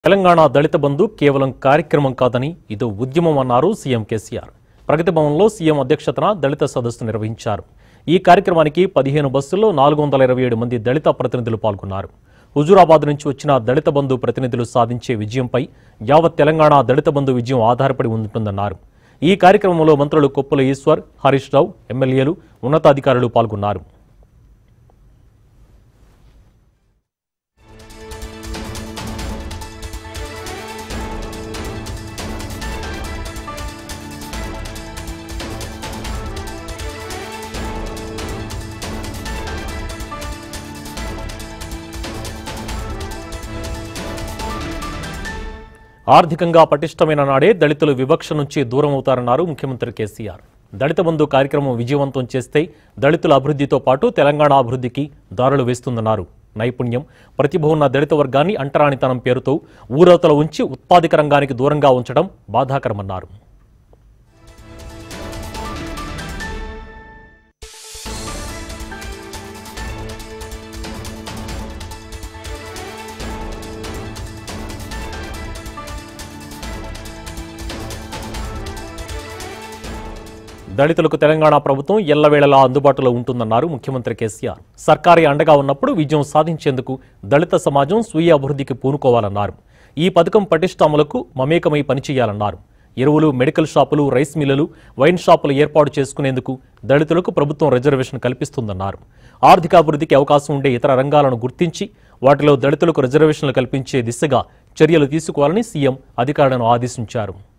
తెలంగాణ దళిత బంధు కేవలం కార్యక్రమం కాదని ఇది ఉద్యమం అన్నారు సీఎం కేసీఆర్ ప్రగతి భవన్లో సీఎం అధ్యక్షతన దళిత సదస్సు నిర్వహించారు ఈ కార్యక్రమానికి పదిహేను బస్సుల్లో నాలుగు వందల ఇరవై ఏడు మంది దళిత ప్రతినిధులు పాల్గొన్నారు హుజూరాబాద్ నుంచి వచ్చిన దళిత బంధు ప్రతినిధులు సాధించే విజయంపై యావత్ తెలంగాణ దళిత బంధు విజయం ఆధారపడి ఉంటుందన్నారు ఈ కార్యక్రమంలో మంత్రులు కొప్పుల ఈశ్వర్ హరీష్ రావు ఎమ్మెల్యేలు ఉన్నతాధికారులు పాల్గొన్నారు ఆర్థికంగా పటిష్టమైన నాడే దళితులు వివక్ష నుంచి దూరం అవుతారన్నారు ముఖ్యమంత్రి కేసీఆర్ దళిత బంధు కార్యక్రమం విజయవంతం చేస్తే దళితుల అభివృద్ధితో పాటు తెలంగాణ అభివృద్ధికి దారులు వేస్తుందన్నారు నైపుణ్యం ప్రతిభ ఉన్న దళిత వర్గాన్ని అంటరానితనం పేరుతో ఊరవతల ఉంచి ఉత్పాదక రంగానికి దూరంగా ఉంచడం బాధాకరమన్నారు దళితులకు తెలంగాణ ప్రభుత్వం ఎల్లవేళలా అందుబాటులో ఉంటుందన్నారు ముఖ్యమంత్రి కేసీఆర్ సర్కారీ అండగా ఉన్నప్పుడు విజయం సాధించేందుకు దళిత సమాజం స్వీయ అభివృద్ధికి పూనుకోవాలన్నారు ఈ పథకం పటిష్ట అమలుకు మమేకమై పనిచేయాలన్నారు ఎరువులు మెడికల్ షాపులు రైస్ మిల్లులు వైన్ షాపులు ఏర్పాటు చేసుకునేందుకు దళితులకు ప్రభుత్వం రిజర్వేషన్ కల్పిస్తుందన్నారు ఆర్థికాభివృద్ధికి అవకాశం ఉండే ఇతర రంగాలను గుర్తించి వాటిలో దళితులకు రిజర్వేషన్లు కల్పించే దిశగా చర్యలు తీసుకోవాలని సీఎం అధికారులను ఆదేశించారు